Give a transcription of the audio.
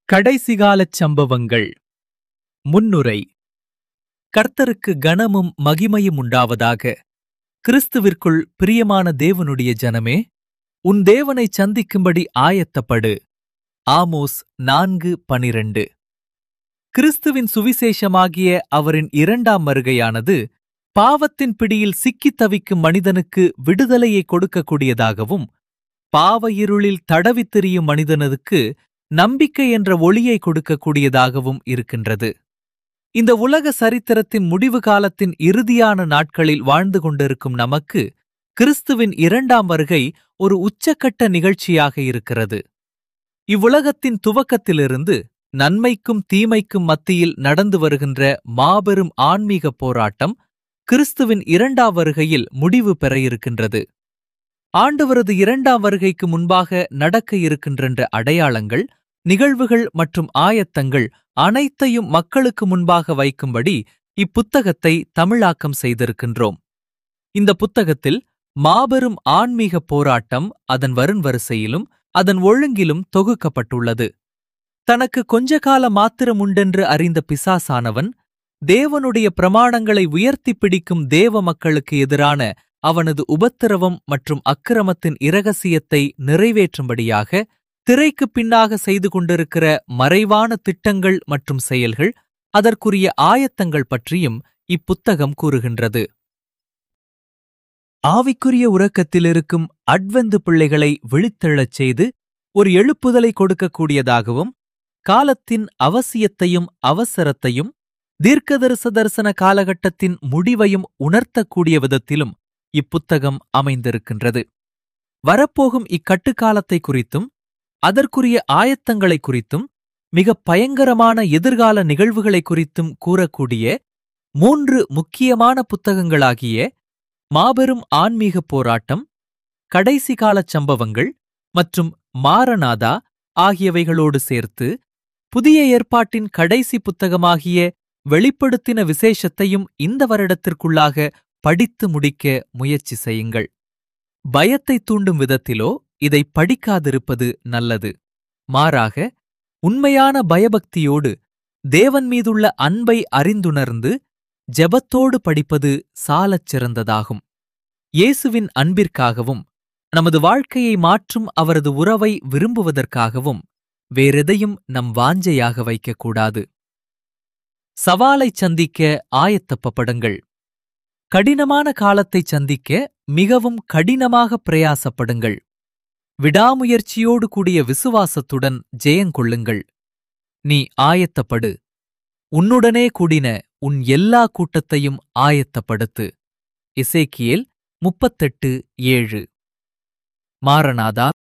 கடைசிகாலச் சம்பவங்கள் முன்னுரை கர்த்தருக்கு கனமும் மகிமையும் உண்டாவதாக கிறிஸ்துவிற்குள் பிரியமான தேவனுடைய ஜனமே உன் தேவனைச் சந்திக்கும்படி ஆயத்தப்படு ஆமோஸ் நான்கு பனிரண்டு கிறிஸ்துவின் சுவிசேஷமாகிய அவரின் இரண்டாம் வருகையானது பாவத்தின் பிடியில் சிக்கித் தவிக்கும் மனிதனுக்கு விடுதலையை கொடுக்கக்கூடியதாகவும் பாவ இருளில் தடவித் திரியும் மனிதனுக்கு நம்பிக்கை என்ற ஒளியை கொடுக்கக்கூடியதாகவும் இருக்கின்றது இந்த உலக சரித்திரத்தின் முடிவு காலத்தின் இறுதியான நாட்களில் வாழ்ந்து கொண்டிருக்கும் நமக்கு கிறிஸ்துவின் இரண்டாம் வருகை ஒரு உச்சக்கட்ட நிகழ்ச்சியாக இருக்கிறது இவ்வுலகத்தின் துவக்கத்திலிருந்து நன்மைக்கும் தீமைக்கும் மத்தியில் நடந்து வருகின்ற மாபெரும் ஆன்மீக போராட்டம் கிறிஸ்துவின் இரண்டாம் வருகையில் முடிவு பெற இருக்கின்றது ஆண்டவரது இரண்டாம் வருகைக்கு முன்பாக நடக்க இருக்கின்ற அடையாளங்கள் நிகழ்வுகள் மற்றும் ஆயத்தங்கள் அனைத்தையும் மக்களுக்கு முன்பாக வைக்கும்படி இப்புத்தகத்தை தமிழாக்கம் செய்திருக்கின்றோம் இந்த புத்தகத்தில் மாபெரும் ஆன்மீக போராட்டம் அதன் வருண் வரிசையிலும் அதன் ஒழுங்கிலும் தொகுக்கப்பட்டுள்ளது தனக்கு கொஞ்ச கால மாத்திரம் உண்டென்று அறிந்த பிசாசானவன் தேவனுடைய பிரமாணங்களை உயர்த்திப் பிடிக்கும் தேவ மக்களுக்கு எதிரான அவனது உபத்திரவம் மற்றும் அக்கிரமத்தின் இரகசியத்தை நிறைவேற்றும்படியாக திரைக்குப் பின்னாக செய்து கொண்டிருக்கிற மறைவான திட்டங்கள் மற்றும் செயல்கள் அதற்குரிய ஆயத்தங்கள் பற்றியும் இப்புத்தகம் கூறுகின்றது ஆவிக்குரிய உறக்கத்தில் இருக்கும் அட்வந்து பிள்ளைகளை விழித்தெழச் செய்து ஒரு எழுப்புதலை கொடுக்கக்கூடியதாகவும் காலத்தின் அவசியத்தையும் அவசரத்தையும் தீர்க்கதரிச தரிசன காலகட்டத்தின் முடிவையும் உணர்த்தக்கூடிய விதத்திலும் இப்புத்தகம் அமைந்திருக்கின்றது வரப்போகும் இக்கட்டுக்காலத்தை குறித்தும் அதற்குரிய ஆயத்தங்களை குறித்தும் மிக பயங்கரமான எதிர்கால நிகழ்வுகளை குறித்தும் கூறக்கூடிய மூன்று முக்கியமான புத்தகங்களாகிய மாபெரும் ஆன்மீக போராட்டம் கடைசி காலச் சம்பவங்கள் மற்றும் மாரநாதா ஆகியவைகளோடு சேர்த்து புதிய ஏற்பாட்டின் கடைசி புத்தகமாகிய வெளிப்படுத்தின விசேஷத்தையும் இந்த வருடத்திற்குள்ளாக படித்து முடிக்க முயற்சி செய்யுங்கள் பயத்தை தூண்டும் விதத்திலோ இதை படிக்காதிருப்பது நல்லது மாறாக உண்மையான பயபக்தியோடு தேவன் மீதுள்ள அன்பை அறிந்துணர்ந்து ஜெபத்தோடு படிப்பது சாலச் சிறந்ததாகும் இயேசுவின் அன்பிற்காகவும் நமது வாழ்க்கையை மாற்றும் அவரது உறவை விரும்புவதற்காகவும் வேறெதையும் நம் வாஞ்சையாக வைக்கக்கூடாது சவாலைச் சந்திக்க ஆயத்தப்பப்படுங்கள் கடினமான காலத்தைச் சந்திக்க மிகவும் கடினமாக பிரயாசப்படுங்கள் விடாமுயற்சியோடு கூடிய விசுவாசத்துடன் ஜெயங்கொள்ளுங்கள் நீ ஆயத்தப்படு உன்னுடனே கூடின உன் எல்லா கூட்டத்தையும் ஆயத்தப்படுத்து இசேக்கியேல் முப்பத்தெட்டு ஏழு மாரநாதா